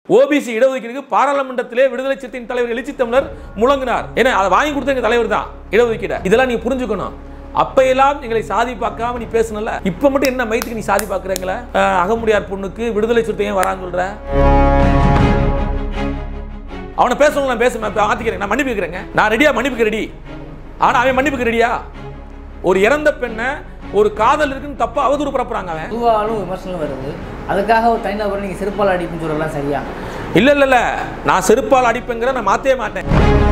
OBC இடஒதுக்கீடுக்கு பாராளுமன்றத்திலே விடுதலை சிறுத்தையின் தலைவர் எழுச்சி தமிழர் முழங்கினார் ஏன்னா அதை வாங்கி கொடுத்த எங்க தலைவர் தான் இடஒதுக்கீடு இதெல்லாம் நீங்க புரிஞ்சுக்கணும் அப்பையெல்லாம் எங்களை சாதி பார்க்காம நீ பேசணும்ல இப்ப மட்டும் என்ன மைத்துக்கு நீ சாதி பார்க்கறீங்களா அஹ், அகமுடியார் பொண்ணுக்கு விடுதலை சிறுத்தையும் வரான்னு சொல்ற அவனை பேசணும் நான் பேச மாத்திக்கிறேன் நான் மன்னிப்பு கேட்கிறேங்க நான் ரெடியா மன்னிப்புக்கு ரெடி ஆனா அவன் மன்னிப்புக்கு ரெடியா ஒரு இறந்த பெண்ணை ஒரு காதல் இருக்குன்னு தப்பா அவதூறு பரப்புறாங்க அவன் பொதுவாலும் விமர்சனம் வருது அதுக்காக ஒரு தனிநபர் நீங்கள் செருப்பால் அடிப்புன்னு சொல்லலாம் சரியா இல்ல இல்ல இல்ல நான் செருப்பால் அடிப்பேங்கிற நான் மாத்தவே மாட்டேன்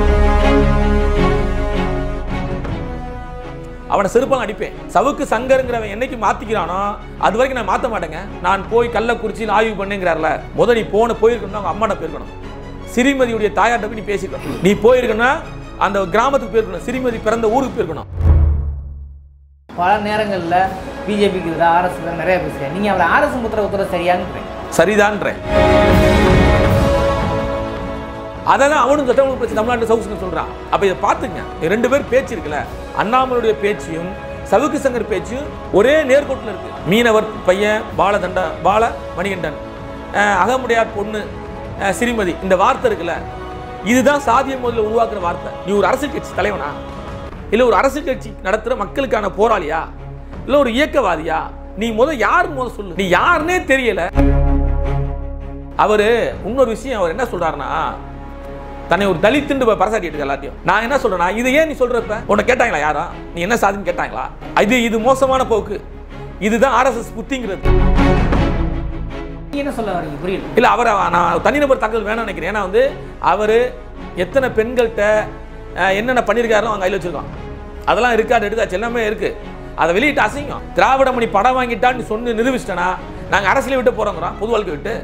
அவனை செருப்பால் அடிப்பேன் சவுக்கு சங்கருங்கிறவன் என்னைக்கு மாத்திக்கிறானோ அது வரைக்கும் நான் மாத்த மாட்டேங்க நான் போய் கள்ளக்குறிச்சியில் ஆய்வு பண்ணேங்கிறார்ல முத நீ போன போயிருக்கணும் அவங்க அம்மாட்ட போயிருக்கணும் சிறிமதியுடைய தாயார்ட்ட போய் நீ பேசிக்கணும் நீ போயிருக்கணும் அந்த கிராமத்துக்கு போயிருக்கணும் சிறிமதி பிறந்த ஊருக்கு போயிருக்கணும் பல நேரங்களில் பிஜேபிக்கு எதிராக ஆர்எஸ் நிறைய பேசுகிறேன் நீங்கள் அவரை ஆர்எஸ் முத்திர உத்தரவு சரியான்னு சரிதான்றேன் அதான் அவனும் சட்டமன்ற பிரச்சனை தமிழ்நாட்டு சவுக்கு சொல்றான் அப்ப இதை பார்த்துங்க இது ரெண்டு பேர் பேச்சு இருக்குல்ல அண்ணாமலையுடைய பேச்சியும் சவுக்கு சங்கர் பேச்சும் ஒரே நேர்கோட்டில் இருக்கு மீனவர் பையன் பாலதண்ட பால மணிகண்டன் அஹ், அகமுடையார் பொண்ணு அஹ், சிறிமதி இந்த வார்த்தை இருக்குல்ல இதுதான் சாதிய முதல்ல உருவாக்குற வார்த்தை நீ ஒரு அரசியல் கட்சி தலைவனா இல்ல ஒரு அரசியல் கட்சி நடத்துற மக்களுக்கான போராளியா இல்ல ஒரு இயக்கவாதியா நீ முத யார் முத சொல்லு நீ யாருன்னே தெரியல அவரு இன்னொரு விஷயம் அவர் என்ன சொல்றாருன்னா தன்னை ஒரு தலித்துண்டு பரசாட்டிட்டு இருக்கு எல்லாத்தையும் நான் என்ன சொல்றேன்னா இது ஏன் நீ சொல்றப்ப உன்னை கேட்டாங்களா யாரா நீ என்ன சாதின்னு கேட்டாங்களா இது இது மோசமான போக்கு இதுதான் ஆர்எஸ்எஸ் புத்திங்கிறது நீங்கள் என்ன சொல்ல வரீங்க புரியல இல்ல அவரை நான் தனிநபர் தகவல் வேணும்னு நினைக்கிறேன் ஏன்னா வந்து அவர் எத்தனை பெண்கள்கிட்ட அஹ், என்னென்ன பண்ணியிருக்காரோ அவங்க கையில் வச்சிருக்கோம் அதெல்லாம் இருக்காது எடுத்தாச்சு எல்லாமே இருக்கு அதை வெளியிட்டு அசிங்கம் திராவிட மணி படம் வாங்கிட்டான்னு சொல்லி நிரூபிச்சிட்டேனா நாங்கள் அரசியலை விட்டு போறோங்கிறோம் பொது வாழ்க்கை விட்டு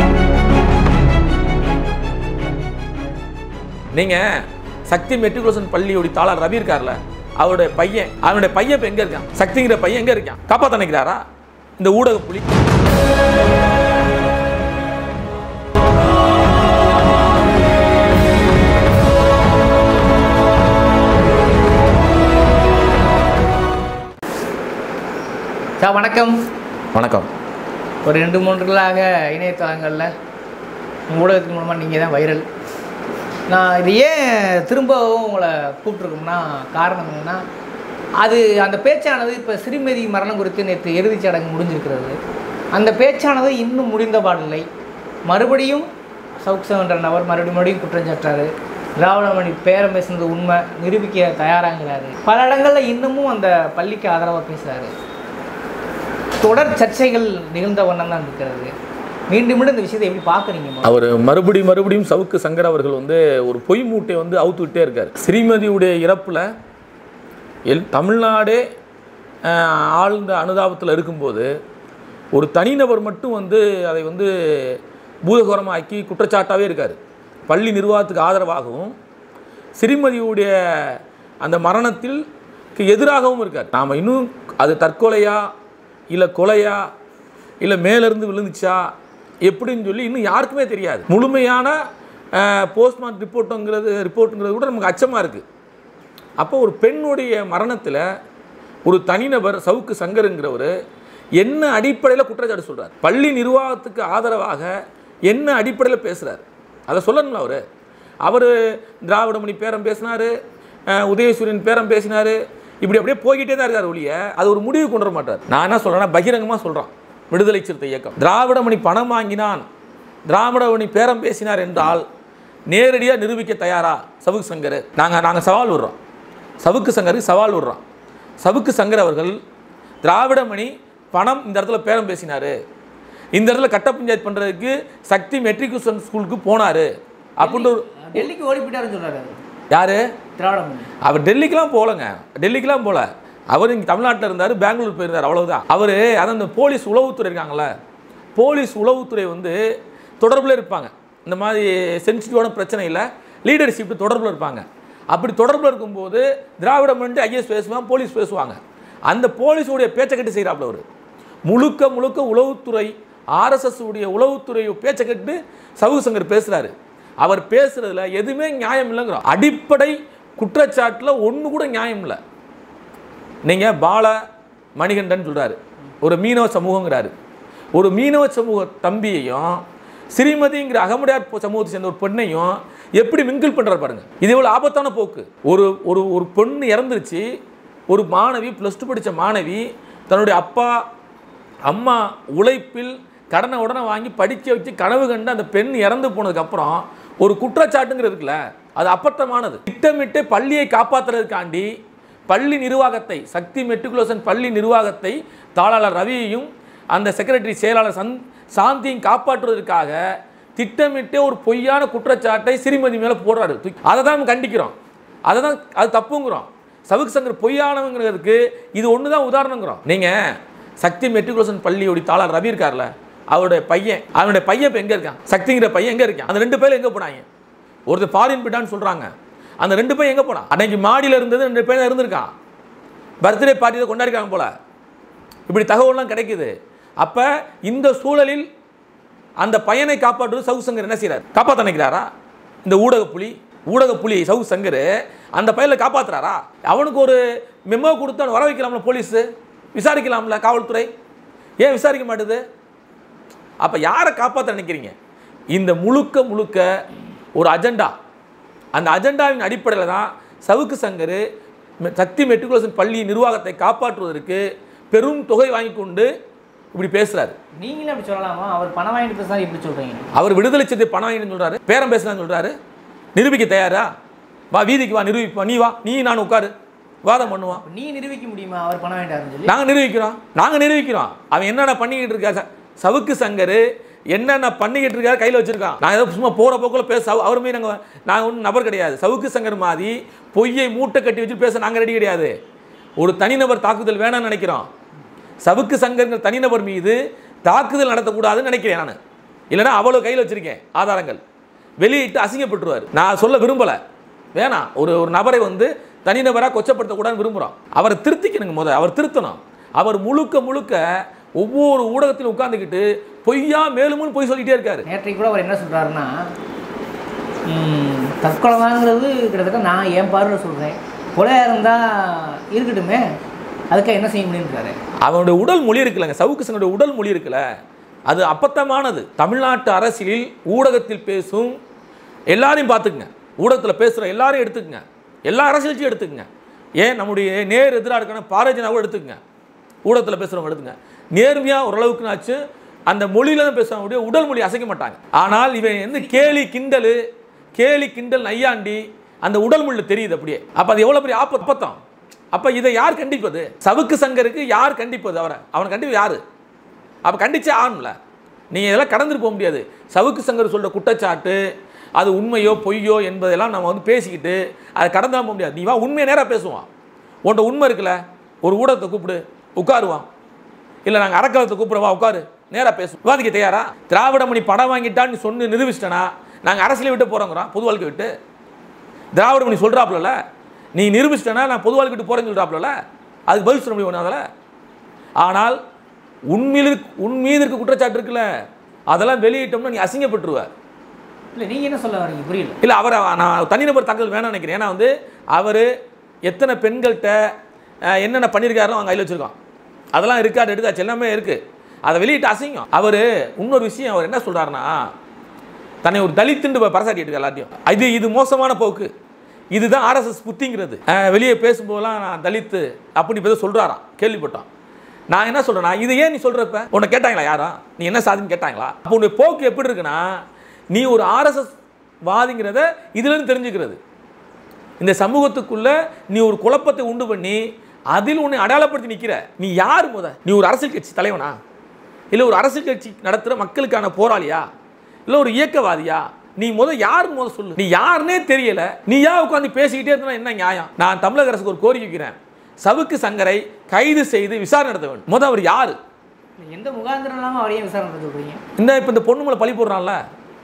நீங்க சக்தி மெட்ரிகுலேஷன் பள்ளியோட தாளர் ரவி இருக்கார்ல அவருடைய பையன் அவனுடைய பையன் இப்ப எங்க இருக்கான் சக்திங்கிற பையன் எங்க இருக்கான் காப்பாத்த நினைக்கிறாரா இந்த ஊடக புலி சார் வணக்கம் வணக்கம் ஒரு ரெண்டு மூன்றுகளாக இணையதளங்களில் ஊடகத்தின் மூலமாக நீங்கள் தான் வைரல் நான் இது ஏன் திரும்பவும் உங்களை கூப்பிட்ருக்கோம்னா காரணம் என்னென்னா அது அந்த பேச்சானது இப்போ சிறுமதி மரணம் குறித்து நேற்று இறுதிச் சடங்கு முடிஞ்சிருக்கிறது அந்த பேச்சானது இன்னும் முடிந்த பாடில்லை மறுபடியும் சவுக்சம் என்ற நபர் மறுபடியும் மறுபடியும் குற்றம் சாட்டுறாரு திராவிடமணி பேரம் பேசுனது உண்மை நிரூபிக்க தயாராகிறாரு பல இடங்களில் இன்னமும் அந்த பள்ளிக்கு ஆதரவாக பேசுகிறாரு தொடர் சர்ச்சைகள் நிகழ்ந்த வண்ணம் தான் இருக்கிறது மீண்டும் மீண்டும் இந்த விஷயத்தை எப்படி பார்க்குறீங்க அவர் மறுபடியும் மறுபடியும் சவுக்கு சங்கர் அவர்கள் வந்து ஒரு பொய் மூட்டை வந்து அவுத்து விட்டே இருக்கார் ஸ்ரீமதியுடைய இறப்பில் எல் தமிழ்நாடே ஆஹ், ஆழ்ந்த அனுதாபத்தில் இருக்கும்போது ஒரு தனிநபர் மட்டும் வந்து அதை வந்து பூதகோரமாக்கி குற்றச்சாட்டாகவே இருக்கார் பள்ளி நிர்வாகத்துக்கு ஆதரவாகவும் ஸ்ரீமதியுடைய அந்த மரணத்தில் எதிராகவும் இருக்கார் நாம் இன்னும் அது தற்கொலையா இல்லை கொலையா இல்லை மேலேருந்து விழுந்துச்சா எப்படின்னு சொல்லி இன்னும் யாருக்குமே தெரியாது முழுமையான போஸ்ட்மார்ட்டம் ரிப்போர்ட்டுங்கிறது ரிப்போர்ட்டுங்கிறது கூட நமக்கு அச்சமாக இருக்குது அப்போ ஒரு பெண்ணுடைய மரணத்தில் ஒரு தனிநபர் சவுக்கு சங்கருங்கிறவர் என்ன அடிப்படையில் குற்றச்சாட்டு சொல்றார் பள்ளி நிர்வாகத்துக்கு ஆதரவாக என்ன அடிப்படையில் பேசுகிறார் அதை சொல்லணும்ல அவர் அவர் திராவிடமணி பேரம் பேசினார் உதயசூரியன் பேரம் பேசினார் இப்படி அப்படியே போய்கிட்டே தான் இருக்கார் ஒழிய அது ஒரு முடிவு கொண்டு வர மாட்டார் நான் என்ன சொல்கிறேன்னா பகிரங்கமாக சொல்கிறான் விடுதலை சிறுத்தை இயக்கம் திராவிடமணி பணம் வாங்கினான் திராவிடமணி பேரம் பேசினார் என்றால் நேரடியாக நிரூபிக்க தயாரா சவுக்கு சங்கர் நாங்கள் நாங்கள் சவால் விடுறோம் சவுக்கு சங்கருக்கு சவால் விடுறோம் சவுக்கு சங்கர் அவர்கள் திராவிடமணி பணம் இந்த இடத்துல பேரம் பேசினார் இந்த இடத்துல கட்ட பஞ்சாயத்து பண்ணுறதுக்கு சக்தி மெட்ரிகுலேஷன் ஸ்கூலுக்கு போனார் அப்படின்ற ஒரு டெல்லிக்கு ஓடி போயிட்டாருன்னு சொல்றாரு அவர். யார் திராவிடமணி அவர் டெல்லிக்கெலாம் போகலங்க டெல்லிக்கெலாம் போகல அவர் இங்கே தமிழ்நாட்டில் இருந்தார் பெங்களூர் போயிருந்தார் அவ்வளவுதான் அவர் அதான் இந்த போலீஸ் உளவுத்துறை இருக்காங்கல்ல போலீஸ் உளவுத்துறை வந்து தொடர்பில் இருப்பாங்க இந்த மாதிரி சென்சிட்டிவான பிரச்சனை இல்லை லீடர்ஷிப் தொடர்பில் இருப்பாங்க அப்படி தொடர்பில் இருக்கும்போது திராவிட மண்டி ஐஎஸ் பேசுவாங்க போலீஸ் பேசுவாங்க அந்த போலீஸுடைய பேச்சை கட்டு செய்கிறாப்புல அவர் முழுக்க முழுக்க உளவுத்துறை ஆர்எஸ்எஸ் உடைய உளவுத்துறை பேச்சை கட்டு சவுகு சங்கர் பேசுகிறாரு அவர் பேசுறதுல எதுவுமே நியாயம் இல்லைங்கிறோம் அடிப்படை குற்றச்சாட்டில் ஒன்று கூட நியாயம் இல்லை நீங்கள் பால மணிகண்டன் சொல்கிறாரு ஒரு மீனவ சமூகங்கிறாரு ஒரு மீனவ சமூக தம்பியையும் ஸ்ரீமதிங்கிற அகமுடையார் பொ- சமூகத்தை சேர்ந்த ஒரு பெண்ணையும் எப்படி மிங்கிள் பண்ணுறாரு பாருங்க இது எவ்வளோ ஆபத்தான போக்கு ஒரு ஒரு ஒரு பொண்ணு இறந்துருச்சு ஒரு மாணவி ப்ளஸ் டூ படித்த மாணவி தன்னுடைய அப்பா அம்மா உழைப்பில் கடனை உடனே வாங்கி படிக்க வச்சு கனவு கண்டு அந்த பெண் இறந்து போனதுக்கப்புறம் ஒரு குற்றச்சாட்டுங்கிறது இருக்குல்ல அது அப்பட்டமானது திட்டமிட்டு பள்ளியை காப்பாற்றுறதுக்காண்டி பள்ளி நிர்வாகத்தை சக்தி மெட்ரிகுலேஷன் பள்ளி நிர்வாகத்தை தாளாளர் ரவியையும் அந்த செக்ரட்டரி செயலாளர் சந் சாந்தியும் காப்பாற்றுவதற்காக திட்டமிட்டு ஒரு பொய்யான குற்றச்சாட்டை சிறுமதி மேலே போடுறாரு தூக்கி- அதை தான் நம்ம கண்டிக்கிறோம் அதை தான் அது தப்புங்கிறோம் சவுக்கு சங்கர் பொய்யானவங்கிறதுக்கு இது ஒன்று தான் உதாரணங்கிறோம் நீங்கள் சக்தி மெட்ரிகுலேஷன் பள்ளியோட தாளர் ரவி இருக்கார்ல அவருடைய பையன் அவனுடைய பையன் இப்போ எங்கே இருக்கான் சக்திங்கிற பையன் எங்கே இருக்கான் அந்த ரெண்டு பேரும் எங்கே போனாங்க ஒருத்தர் ஃபாரின் போயிட்டான்னு சொல்கிறாங்க அந்த ரெண்டு பேரும் எங்கே போனான் அன்னைக்கு மாடியில் இருந்தது ரெண்டு பேர் இருந்திருக்கான் பர்த்டே பார்ட்டி கொண்டாடிருக்காங்க போல இப்படி தகவல்லாம் கிடைக்குது அப்போ இந்த சூழலில் அந்த பையனை காப்பாற்றுவது சவுக்கு சங்கர் என்ன செய்றார் காப்பாற்ற நினைக்கிறாரா இந்த ஊடக புலி ஊடக புலி சவுக்கு சங்கர் அந்த பையனை காப்பாத்துறாரா அவனுக்கு ஒரு மெமோ கொடுத்து அவனை வர வைக்கலாம்ல போலீஸு விசாரிக்கலாம்ல காவல்துறை ஏன் விசாரிக்க மாட்டுது அப்போ யாரை காப்பாற்ற நினைக்கிறீங்க இந்த முழுக்க முழுக்க ஒரு அஜெண்டா அந்த அஜெண்டாவின் அடிப்படையில் தான் சவுக்கு சங்கர் மெ- சக்தி மெட்ரிகுலேஷன் பள்ளி நிர்வாகத்தை காப்பாற்றுவதற்கு பெரும் தொகை வாங்கி கொண்டு இப்படி பேசுகிறாரு நீங்களும் அப்படி சொல்லலாமா அவர் பணம் வாங்கிட்டு பேசுறா இப்படி சொல்றீங்க அவர் விடுதலை சிறுத்தை பணம் வாங்கின்னு சொல்றாரு பேரம் பேசலாம்னு சொல்றாரு நிரூபிக்க தயாரா வா வீதிக்கு வா நிரூபிப்பா நீ வா நீ நான் உட்காரு வாதம் பண்ணுவான் அப்ப நீ நிரூபிக்க முடியுமா அவர் பணம் வாங்கிட்டாருன்னு சொல்லி நாங்கள் நிரூபிக்கிறோம் நாங்கள் நிரூபிக்கிறோம் அவன் என்னென்ன பண்ணிக்கிட்டு இருக்கா ச- சவுக்கு சங்கர் என்னென்ன பண்ணிக்கிட்டு இருக்காரு கையில் வச்சிருக்கான் நான் ஏதோ சும்மா போகிற போக்கில் பேச சவு- அவர் மீது நாங்கள் நாங்கள் ஒன்றும் நபர் கிடையாது சவுக்கு சங்கர் மாதிரி பொய்யை மூட்டை கட்டி வச்சு பேச நாங்கள் ரெடி கிடையாது ஒரு தனிநபர் தாக்குதல் வேணாம்னு நினைக்கிறோம் சவுக்கு சங்கர்ங்கிற தனிநபர் மீது தாக்குதல் நடத்தக்கூடாதுன்னு நினைக்கிறேன் நான் இல்லைன்னா அவ்வளோ கையில் வச்சிருக்கேன் ஆதாரங்கள் வெளியிட்டு அசிங்கப்பட்டுருவார் நான் சொல்ல விரும்பலை வேணாம் ஒரு ஒரு நபரை வந்து தனிநபராக கொச்சப்படுத்தக்கூடாதுன்னு விரும்புகிறோம் அவரை திருத்திக்கணுங்க முத அவர் திருத்தணும் அவர் முழுக்க முழுக்க ஒவ்வொரு ஊடகத்திலும் உட்காந்துக்கிட்டு பொய்யா மேலும் பொய் சொல்லிட்டே இருக்காரு நேற்றைக்கு கூட அவர் என்ன சொல்றாருன்னா ம், தற்கொலை தாங்கிறது கிட்டத்தட்ட நான் என் பார்வையில் சொல்கிறேன் கொலையாக இருந்தால் இருக்கட்டுமே அதுக்காக என்ன செய்ய முடியுன்றாரு அவனுடைய உடல் மொழி இருக்குல்லங்க சவுக்கு சங்கருடைய உடல் மொழி இருக்குல்ல அது அப்பத்தமானது தமிழ்நாட்டு அரசியலில் ஊடகத்தில் பேசும் எல்லாரையும் பார்த்துக்குங்க ஊடகத்தில் பேசுகிற எல்லாரையும் எடுத்துக்கங்க எல்லா அரசியல்ச்சியும் எடுத்துக்கங்க ஏன் நம்முடைய நேர் எதிராக இருக்கான பாரஜனாவும் எடுத்துக்கங்க ஊடகத்தில் பேசுகிறவங்க எடுத்துங்க நேர்மையாக ஓரளவுக்குனாச்சு அந்த மொழியில தான் பேசுறவங்களுடைய உடல் மொழி அசைக்க மாட்டாங்க ஆனால் இவன் வந்து கேலி கிண்டல் கேலி கிண்டல் நையாண்டி அந்த உடல் மொழியில் தெரியுது அப்படியே அப்போ அது எவ்வளோ பெரிய ஆப்ப அப்பத்தம் அப்போ இதை யார் கண்டிப்பது சவுக்கு சங்கருக்கு யார் கண்டிப்பது அவரை அவனை கண்டிப்பு யாரு அப்போ கண்டிச்சே ஆகணும்ல நீங்கள் இதெல்லாம் கடந்துட்டு போக முடியாது சவுக்கு சங்கர் சொல்கிற குற்றச்சாட்டு அது உண்மையோ பொய்யோ என்பதெல்லாம் நம்ம வந்து பேசிக்கிட்டு அதை கடந்து போக முடியாது நீ வா உண்மையை நேராக பேசுவான் உன்ட்ட உண்மை இருக்குல்ல ஒரு ஊடகத்தை கூப்பிடு உட்காருவான் இல்லை நாங்கள் அறக்கலத்தை கூப்பிடுவா உட்காரு நேராக பேசுவோம் விவாதிக்க தயாரா திராவிட மணி படம் வாங்கிட்டான்னு சொன்னு நிரூபிச்சிட்டனா நாங்கள் அரசியலை விட்டு போகிறோங்கிறோம் பொது வாழ்க்கை விட்டு திராவிட மணி சொல்கிறாப்புல நீ நிரூபிச்சிட்டனா நான் பொது வாழ்க்கை விட்டு போகிறேன்னு சொல்கிறாப்புல அதுக்கு பதில் சொல்ல முடியும் அதில் ஆனால் உண்மையில் உன் மீது இருக்க குற்றச்சாட்டு இருக்குல்ல அதெல்லாம் வெளியிட்டோம்னா நீ அசிங்கப்பட்டுருவ இல்லை நீங்கள் என்ன சொல்ல வரீங்க புரியல இல்லை அவரை நான் தனிநபர் தகவல் வேணாம்னு நினைக்கிறேன் ஏன்னா வந்து அவர் எத்தனை பெண்கள்கிட்ட அஹ், என்னென்ன பண்ணியிருக்காருன்னு அவங்க கையில் வச்சுருக்கோம் அதெல்லாம் இருக்காது எடுத்தாச்சு எல்லாமே இருக்குது அதை வெளியிட்டு அசிங்கம் அவர் இன்னொரு விஷயம் அவர் என்ன சொல்கிறாருன்னா தன்னை ஒரு தலித்துண்டு பரசாட்டிட்டு இருக்காரு எல்லாத்தையும் இது இது மோசமான போக்கு இதுதான் ஆர்எஸ்எஸ் புத்திங்கிறது அஹ், வெளியே பேசும்போதெல்லாம் நான் தலித்து அப்படின்னு இப்போ சொல்கிறாராம் கேள்விப்பட்டோம் நான் என்ன சொல்கிறேன்னா இது ஏன் நீ சொல்கிறப்ப உன்னை கேட்டாங்களா யாரும் நீ என்ன சாதின்னு கேட்டாங்களா அப்போ உன்னுடைய போக்கு எப்படி இருக்குன்னா நீ ஒரு ஆர்எஸ்எஸ் வாதிங்கிறத இதுலேருந்து தெரிஞ்சுக்கிறது இந்த சமூகத்துக்குள்ள நீ ஒரு குழப்பத்தை உண்டு பண்ணி அதில் உன்னை அடையாளப்படுத்தி நிற்கிற நீ யார் முத நீ ஒரு அரசியல் கட்சி தலைவனா இல்லை ஒரு அரசியல் கட்சி நடத்துகிற மக்களுக்கான போராளியா இல்லை ஒரு இயக்கவாதியா நீ முத யார் முத சொல்லு நீ யாருன்னே தெரியல நீ யா உட்காந்து பேசிக்கிட்டே இருந்தா என்ன நியாயம் நான் தமிழக அரசுக்கு ஒரு கோரிக்கை வைக்கிறேன் சவுக்கு சங்கரை கைது செய்து விசாரணை நடத்த வேண்டும் முத அவர் யாரு இல்லை, எந்த முகாந்திரம் இல்லாமல் அவரையே விசாரணை நடத்த சொல்கிறீங்க இந்த இப்போ இந்த பொண்ணு மேலே பழி போடுறான்ல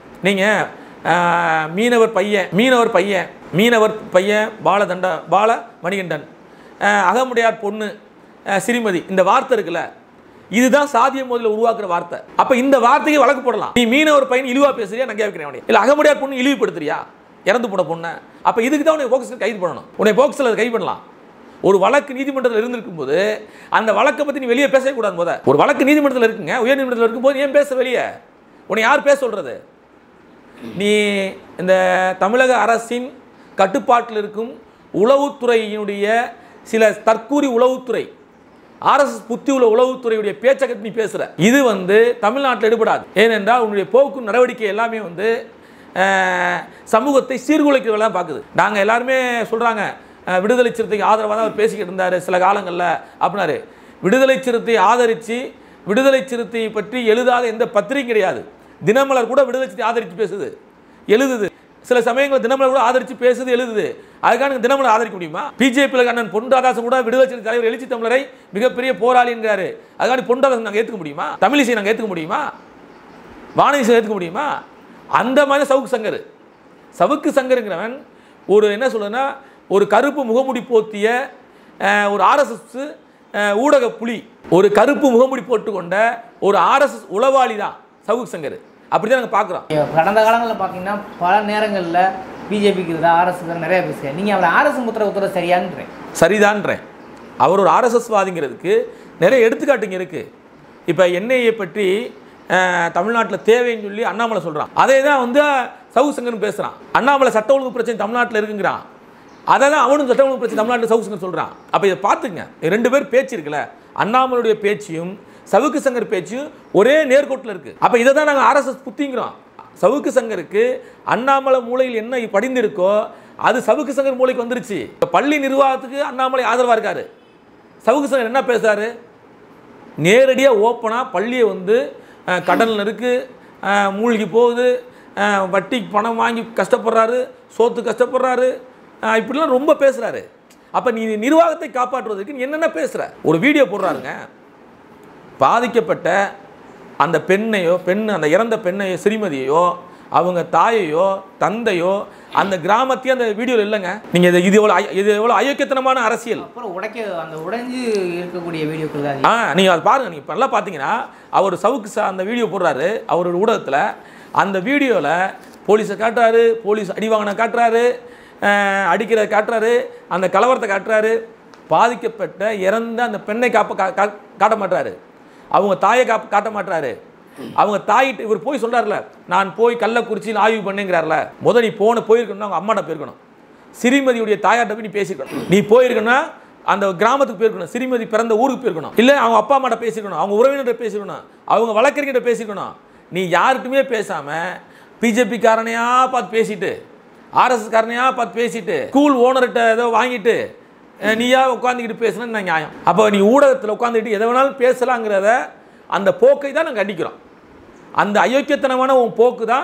நீங்கள் மீனவர் பையன் மீனவர் பையன் மீனவர் பையன் பாலதண்ட பால மணிகண்டன் ஆஹ், அகமுடையார் பொண்ணு ஆஹ், சிறுமதி இந்த வார்த்தை இருக்குல்ல இதுதான் சாதிய முதல்ல உருவாக்குற வார்த்தை அப்போ இந்த வார்த்தைக்கு வழக்கு போடலாம் நீ மீனவர் பையன் இழிவா பேசுறியா நான் கேட்கிறேன் உனக்கு இல்லை அகமுடையார் பொண்ணு இழிவுபடுத்துறியா இறந்து போன பொண்ணை அப்போ இதுக்கு தான் உன்னை போக்ஸில் கைது பண்ணணும் உன்னை போக்ஸில் அதை கைது பண்ணலாம் ஒரு வழக்கு நீதிமன்றத்தில் இருந்திருக்கும் போது அந்த வழக்கை பற்றி நீ வெளியே பேசவே கூடாது முத ஒரு வழக்கு நீதிமன்றத்தில் இருக்குங்க உயர் நீதிமன்றத்தில் இருக்கும்போது ஏன் பேச வெளியே உன்னை யார் பேச சொல்கிறது நீ இந்த தமிழக அரசின் கட்டுப்பாட்டில் இருக்கும் உளவுத்துறையினுடைய சில தற்கூரி உளவுத்துறை ஆர்எஸ்எஸ் புத்தி உள்ள உளவுத்துறையுடைய பேச்சை கட்டி நீ பேசுகிற இது வந்து தமிழ்நாட்டில் எடுபடாது ஏனென்றால் உன்னுடைய போக்கு நடவடிக்கை எல்லாமே வந்து அஹ், சமூகத்தை சீர்குலைக்கிறதெல்லாம் பார்க்குது நாங்கள் எல்லாருமே சொல்கிறாங்க விடுதலை சிறுத்தைக்கு ஆதரவாக தான் அவர் பேசிக்கிட்டு இருந்தார் சில காலங்களில் அப்படின்னாரு விடுதலை சிறுத்தை ஆதரித்து விடுதலை சிறுத்தையை பற்றி எழுதாத எந்த பத்திரிகையும் கிடையாது தினமலர் கூட விடுதலை சிறுத்தை ஆதரித்து பேசுது எழுதுது சில சமயங்களில் தினமலர் கூட ஆதரித்து பேசுது எழுதுது அதுக்காக நீங்க தினமலர் ஆதரிக்க முடியுமா பிஜேபியில் அண்ணன் பொன்ராதாசன் கூட விடுதலை சிறுத்தை தலைவர் எழுச்சி தமிழரை மிகப்பெரிய போராளிங்கிறாரு அதுக்காக பொன்ராதாசன் நாங்கள் ஏற்றுக்க முடியுமா தமிழிசை நாங்கள் ஏற்றுக்க முடியுமா வானதிசை ஏற்றுக்க முடியுமா அந்த மாதிரி சவுக்கு சங்கர் சவுக்கு சங்கருங்கிறவன் ஒரு என்ன சொல்றதுன்னா ஒரு கருப்பு முகமுடி போத்திய அஹ், ஒரு ஆர்எஸ்எஸ் ஊடக புலி ஒரு கருப்பு முகமுடி போட்டுக்கொண்ட ஒரு ஆர்எஸ்எஸ் உளவாளி தான் சவுக்கு சங்கர் அப்படி தான் நாங்கள் பார்க்குறோம் கடந்த காலங்களில் பார்த்தீங்கன்னா பல நேரங்களில் பிஜேபிக்கு தான் ஆர்எஸ் தான் நிறைய பேசுகிறேன் நீங்கள் அவரை ஆர்எஸ் முத்திர உத்தரவு சரியான்றேன் சரிதான்றேன் அவர் ஒரு ஆர்எஸ்எஸ் வாதிங்கிறதுக்கு நிறைய எடுத்துக்காட்டுங்க இருக்குது இப்போ என்ஐஏ பற்றி தமிழ்நாட்டில் தேவைன்னு சொல்லி அண்ணாமலை சொல்கிறான் அதே தான் வந்து சவுக்கு சங்கர் பேசுகிறான் அண்ணாமலை சட்ட ஒழுங்கு பிரச்சனை தமிழ்நாட்டில் இருக்குங்கிறான் அதை தான் அவனும் சட்ட ஒழுங்கு பிரச்சனை தமிழ்நாட்டில் சவுக்கு சங்கர் சொல்கிறான் அப்போ இதை பார்த்துங்க ரெண்டு பேர் பேச்சு இருக்குல்ல அண்ணாமலையுடைய பேச்சியும் சவுக்கு சங்கர் பேச்சும் ஒரே நேர்கோட்டில் இருக்குது அப்போ இதை தான் நாங்கள் ஆர்எஸ்எஸ் புத்திங்கிறோம் சவுக்கு சங்கருக்கு அண்ணாமலை மூலையில் என்ன படிந்திருக்கோ அது சவுக்கு சங்கர் மூளைக்கு வந்துருச்சு இப்ப பள்ளி நிர்வாகத்துக்கு அண்ணாமலை ஆதரவாக இருக்காரு சவுக்கு சங்கர் என்ன பேசுறாரு நேரடியாக ஓப்பனாக பள்ளியை வந்து அஹ், கடல்ல இருக்கு அஹ், மூழ்கி போகுது அஹ், வட்டிக்கு பணம் வாங்கி கஷ்டப்படுறாரு சோத்து கஷ்டப்படுறாரு அஹ், இப்படிலாம் ரொம்ப பேசுகிறாரு அப்போ நீ நிர்வாகத்தை காப்பாற்றுவதற்கு நீ என்னென்ன பேசுகிற ஒரு வீடியோ போடுறாருங்க பாதிக்கப்பட்ட அந்த பெண்ணையோ பெண் அந்த இறந்த பெண்ணையோ சிறுமதியையோ அவங்க தாயையோ தந்தையோ அந்த கிராமத்தையும் அந்த வீடியோவில் இல்லைங்க நீங்கள் இது இது எவ்வளோ அய- இது எவ்வளோ அயோக்கியத்தனமான அரசியல் அப்புறம் உடைக்க அந்த உடைஞ்சு இருக்கக்கூடிய வீடியோக்கள் தான் ஆ நீங்கள் அதை பாருங்கள் நீங்கள் இப்போ நல்லா பார்த்தீங்கன்னா அவர் சவுக்கு சா அந்த வீடியோ போடுறாரு அவரோட ஊடகத்தில் அந்த வீடியோவில் போலீஸை காட்டுறாரு போலீஸ் அடி வாங்கின காட்டுறாரு அஹ், அடிக்கிறத காட்டுறாரு அந்த கலவரத்தை காட்டுறாரு பாதிக்கப்பட்ட இறந்த அந்த பெண்ணை காப்ப கா- கா- காட்ட மாட்டாரு அவங்க தாயை காப்ப காட்ட மாட்டாரு அவங்க தாயிட்டு இவர் போய் சொல்றாருல நான் போய் கள்ளக்குறிச்சியில் ஆய்வு பண்ணேங்கிறார்ல முத நீ போன போயிருக்கணும் அவங்க அம்மாட்ட போயிருக்கணும் சிறுமதியுடைய தாயார்ட்ட போய் நீ பேசிக்கணும் நீ போயிருக்கணும்னா அந்த கிராமத்துக்கு போயிருக்கணும் சிறுமதி பிறந்த ஊருக்கு போயிருக்கணும் இல்லை அவங்க அப்பா அம்மாட்ட பேசிக்கணும் அவங்க உறவினர்கிட்ட பேசிக்கணும் அவங்க வழக்கறிஞர்கிட்ட பேசிக்கணும் நீ யார்கிட்டயுமே பேசாமல் பிஜேபி காரனையா பார்த்து பேசிட்டு ஆர்எஸ் காரனையா பார்த்து பேசிட்டு ஸ்கூல் ஓனர்கிட்ட ஏதோ வாங்கிட்டு அஹ், நீயா உட்காந்துக்கிட்டு பேசுனா நான் நியாயம் அப்போ நீ ஊடகத்தில் உட்காந்துக்கிட்டு எதை வேணாலும் பேசலாங்கிறத அந்த போக்கை தான் நாங்கள் கண்டிக்கிறோம் அந்த அயோக்கியத்தனமான உன் போக்கு தான்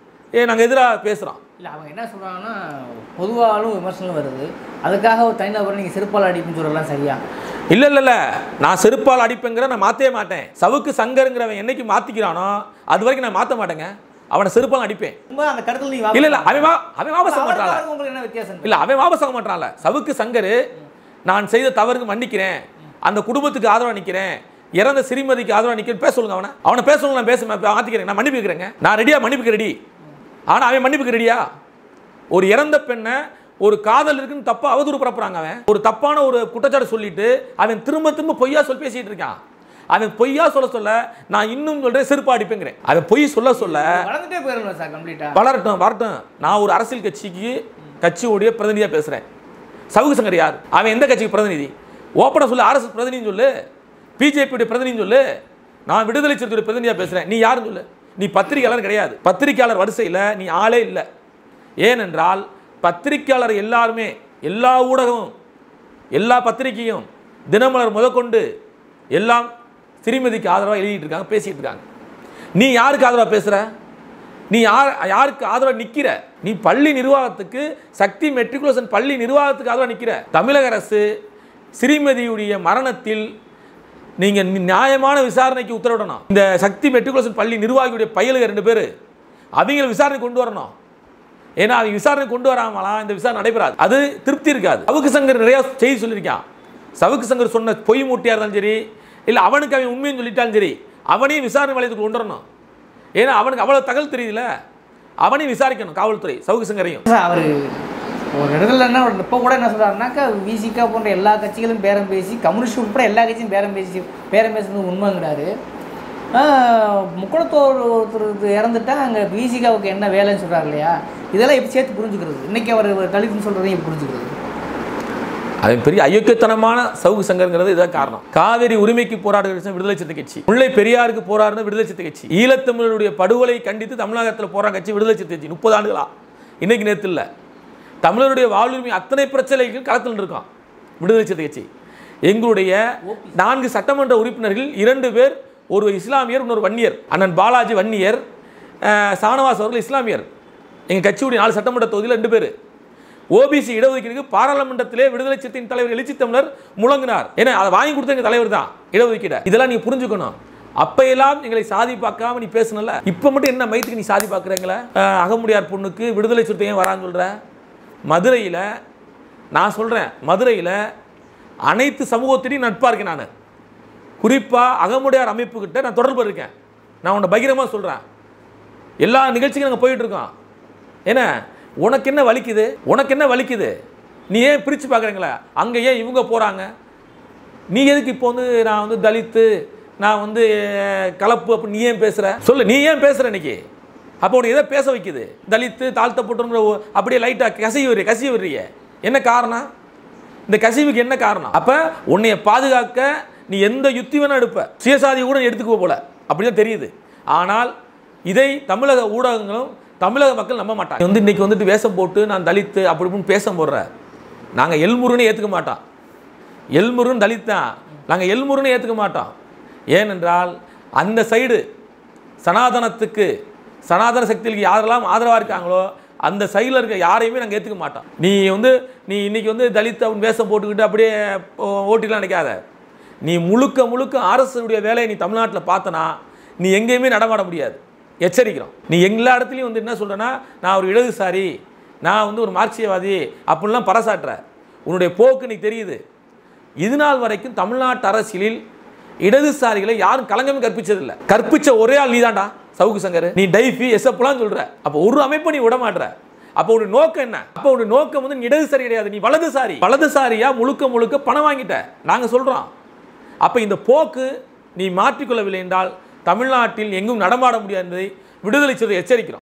ஏ நாங்கள் எதிராக பேசுகிறோம் இல்லை அவங்க என்ன சொல்கிறாங்கன்னா பொதுவாலும் விமர்சனம் வருது அதுக்காக ஒரு தனிநபரை நீங்கள் செருப்பால் அடிப்புன்னு சொல்லலாம் சரியா இல்லை இல்லை இல்லை நான் செருப்பால் அடிப்பேங்கிற நான் மாற்றவே மாட்டேன் சவுக்கு சங்கருங்கிறவன் என்னைக்கு மாற்றிக்கிறானோ அது வரைக்கும் நான் மாற்ற மாட்டேங்க அவனை செருப்பால் அடிப்பேன் ரொம்ப அந்த கருத்தில் நீங்கள் இல்லை இல்லை அவன் வா அவன் வாபஸ் ஆக மாட்டான்ல உங்களுக்கு என்ன வித்தியாசம் இல்லை அவன் வாபஸ் ஆக மாட்டான்ல சவுக்கு சங்கர் நான் செய்த தவறுக்கு மன்னிக்கிறேன் அந்த குடும்பத்துக்கு ஆதரவாக நிற்கிறேன் இறந்த சிறுமதிக்கு ஆதரவாக நிற்கிறேன் பேச சொல்லுங்க அவனை அவனை பேச சொல்லுங்க நான் பேச மாற்றிக்கிறேன் நான் மன்னிப்பு கேட்குறேங்க நான் ரெடியாக மன்னிப்புக்கு ரெடி ஆனால் அவன் மன்னிப்புக்கு ரெடியா ஒரு இறந்த பெண்ணை ஒரு காதல் இருக்குன்னு தப்பா அவதூறு பரப்புறாங்க அவன் ஒரு தப்பான ஒரு குற்றச்சாட்டு சொல்லிட்டு அவன் திரும்ப திரும்ப பொய்யா சொல்லி பேசிட்டு இருக்கான் அவன் பொய்யா சொல்ல சொல்ல நான் இன்னும் சொல்றேன் செருப்பா அடிப்பேங்கிறேன் அவன் பொய் சொல்ல சொல்ல வளர்ந்துட்டே போயிடணும் சார் கம்ப்ளீட்டாக வளரட்டும் வரட்டும் நான் ஒரு அரசியல் கட்சிக்கு கட்சியோடைய பிரதிநிதியாக பேசுகிறேன் சவுக்கு சங்கர் யார் அவன் எந்த கட்சிக்கு பிரதிநிதி ஓப்பனாக சொல்லு ஆர்எஸ் பிரதிநிதி சொல்லு பிஜேபியுடைய பிரதிநிதி சொல்லு நான் விடுதலை சிறுத்தையுடைய பிரதிநிதியாக பேசுகிறேன் நீ யாருன்னு சொல்லு நீ பத்திரிகையாளர் கிடையாது பத்திரிகையாளர் வரிசையில் நீ ஆளே இல்லை ஏனென்றால் பத்திரிகையாளர் எல்லாருமே எல்லா ஊடகமும் எல்லா பத்திரிகையும் தினமலர் முதற்கொண்டு எல்லாம் சிறுமதிக்கு ஆதரவாக எழுதிட்டு இருக்காங்க பேசிட்டு இருக்காங்க நீ யாருக்கு ஆதரவாக பேசுகிற நீ யார் யாருக்கு ஆதரவாக நிற்கிற நீ பள்ளி நிர்வாகத்துக்கு சக்தி மெட்ரிகுலேஷன் பள்ளி நிர்வாகத்துக்கு ஆதரவாக நிற்கிற தமிழக அரசு ஸ்ரீமதியுடைய மரணத்தில் நீங்கள் நியாயமான விசாரணைக்கு உத்தரவிடணும் இந்த சக்தி மெட்ரிகுலேஷன் பள்ளி நிர்வாகியுடைய பயலுக ரெண்டு பேர் அவங்கள விசாரணை கொண்டு வரணும் ஏன்னா அவங்க விசாரணை கொண்டு வராமலாம் இந்த விசாரணை நடைபெறாது அது திருப்தி இருக்காது சவுக்கு சங்கர் நிறையா செய்தி சொல்லியிருக்கான் சவுக்கு சங்கர் சொன்ன பொய் மூட்டியாக இருந்தாலும் சரி இல்லை அவனுக்கு அவன் உண்மைன்னு சொல்லிட்டாலும் சரி அவனையும் விசாரணை வளையத்துக்கு கொண்டு வரணும் ஏன்னா அவனுக்கு அவ்வளோ தகவல் தெரியுதுல அவனையும் விசாரிக்கணும் காவல்துறை சவுக்கு சங்கரையும் சார் அவர் ஒரு இடத்துல என்ன இப்போ கூட என்ன சொல்கிறாருனாக்கா விசிகா போன்ற எல்லா கட்சிகளும் பேரம் பேசி கம்யூனிஸ்ட் உட்பட எல்லா கட்சியும் பேரம் பேசி பேரம் பேசுறது உண்மைங்கிறாரு முக்குளத்தோர் ஒருத்தர் இறந்துட்டா அங்கே பிசிகாவுக்கு என்ன வேலைன்னு சொல்கிறார் இல்லையா இதெல்லாம் எப்படி சேர்த்து புரிஞ்சுக்கிறது இன்னைக்கு அவர் தலித்துன்னு சொல்கிறதையும் எப்படி புரிஞ்சுக்கிறது அது பெரிய அயோக்கியத்தனமான சவுக்கு சங்கர்ங்கிறது இதான் காரணம் காவிரி உரிமைக்கு போராடுகிற விடுதலை சிறுத்தை கட்சி முல்லை பெரியாருக்கு போராடுன விடுதலை சிறுத்தை கட்சி ஈழத்தமிழருடைய படுகொலை கண்டித்து தமிழகத்தில் போராட கட்சி விடுதலை சிறுத்தை கட்சி முப்பது ஆண்டுகளா இன்னைக்கு நேற்று இல்லை தமிழருடைய வாழ்வுரிமை அத்தனை பிரச்சனைகள் களத்தில் இருக்கோம் விடுதலை சிறுத்தை கட்சி எங்களுடைய நான்கு சட்டமன்ற உறுப்பினர்கள் இரண்டு பேர் ஒரு இஸ்லாமியர் இன்னொரு வன்னியர் அண்ணன் பாலாஜி வன்னியர் அஹ், சானவாஸ் அவர்கள் இஸ்லாமியர் எங்கள் கட்சியுடைய நாலு சட்டமன்ற தொகுதியில் ரெண்டு பேர் ஓபிசி இடஒதுக்கீடுக்கு பாராளுமன்றத்திலே விடுதலை சிறுத்தையின் தலைவர் எழுச்சி தமிழர் முழங்கினார் ஏன்னா அதை வாங்கி கொடுத்த எங்க தலைவர் தான் இடஒதுக்கீடு இதெல்லாம் நீ புரிஞ்சுக்கணும் அப்பையெல்லாம் எங்களை சாதி பார்க்காம நீ பேசணும்ல இப்போ மட்டும் என்ன மைத்துக்கு நீ சாதி பார்க்குறீங்களா அகமுடியார் பொண்ணுக்கு விடுதலை சிறுத்தை ஏன் வரான்னு சொல்ற மதுரையில் நான் சொல்கிறேன் மதுரையில் அனைத்து சமூகத்திலையும் நட்பாக இருக்கேன் நான் குறிப்பாக அகமுடையார் அமைப்புக்கிட்ட நான் தொடர்பு இருக்கேன் நான் உன்னை பகிரமாக சொல்கிறேன் எல்லா நிகழ்ச்சிக்கும் நாங்கள் போயிட்டு இருக்கோம் என்ன உனக்கு என்ன வலிக்குது உனக்கு என்ன வலிக்குது நீ ஏன் பிரித்து பார்க்குறீங்களா அங்கே ஏன் இவங்க போகிறாங்க நீ எதுக்கு இப்போ வந்து நான் வந்து தலித்து நான் வந்து அஹ், கலப்பு அப்படி நீ ஏன் பேசுகிற சொல்லு நீ ஏன் பேசுகிற இன்னைக்கு அப்போ உனக்கு எதை பேச வைக்குது தலித்து தாழ்த்தப்பட்டவங்கிற ஒ- அப்படியே லைட்டாக கசிவு வர்றீ கசிவு வர்றீங்க என்ன காரணம் இந்த கசிவுக்கு என்ன காரணம் அப்போ உன்னைய பாதுகாக்க நீ எந்த யுத்தி வேணா எடுப்ப சுயசாதி கூட நீ எடுத்துக்குவ போல அப்படிதான் தெரியுது ஆனால் இதை தமிழக ஊடகங்களும் தமிழக மக்கள் நம்ப மாட்டாங்க வந்து இன்னைக்கு வந்துட்டு வேஷம் போட்டு நான் தலித்து அப்படி இப்படின்னு பேச போடுற நாங்கள் எல்முருன்னு ஏற்றுக்க மாட்டோம் எல்முருன்னு தலித் தான் நாங்கள் எல்முருன்னு ஏற்றுக்க மாட்டோம் ஏனென்றால் அந்த சைடு சனாதனத்துக்கு சனாதன சக்திகளுக்கு யாரெல்லாம் ஆதரவாக இருக்காங்களோ அந்த சைடில் இருக்க யாரையுமே நாங்கள் ஏற்றுக்க மாட்டோம் நீ வந்து நீ இன்னைக்கு வந்து தலித் அவன் வேஷம் போட்டுக்கிட்டு அப்படியே ஓ- ஓட்டிலாம் நினைக்காத நீ முழுக்க முழுக்க அரசுடைய வேலையை நீ தமிழ்நாட்டில் பார்த்தனா நீ எங்கேயுமே நடமாட முடியாது எச்சரிக்கிறோம் நீ எல்லா இடத்துலையும் வந்து என்ன சொல்கிறேன்னா நான் ஒரு இடதுசாரி நான் வந்து ஒரு மார்க்சியவாதி அப்படிலாம் பறைசாட்டுற உன்னுடைய போக்கு நீ தெரியுது இது நாள் வரைக்கும் தமிழ்நாட்டு அரசியலில் இடதுசாரிகளை யாரும் கலங்கமே கற்பிச்சதில்லை கற்பிச்ச ஒரே ஆள் நீதான்டா சவுக்கு சங்கர் நீ டைஃபி எஸ்எப்லாம் சொல்ற அப்போ ஒரு அமைப்பை நீ விட மாட்ற அப்போ உன்னுடைய நோக்கம் என்ன அப்போ உன்னுடைய நோக்கம் வந்து நீ இடதுசாரி கிடையாது நீ வலதுசாரி வலதுசாரியா முழுக்க முழுக்க பணம் வாங்கிட்ட நாங்க சொல்றோம் அப்ப இந்த போக்கு நீ மாற்றிக்கொள்ளவில்லை என்றால் தமிழ்நாட்டில் எங்கும் நடமாட முடியாது என்பதை விடுதலை சிறுத்தை எச்சரிக்கிறோம்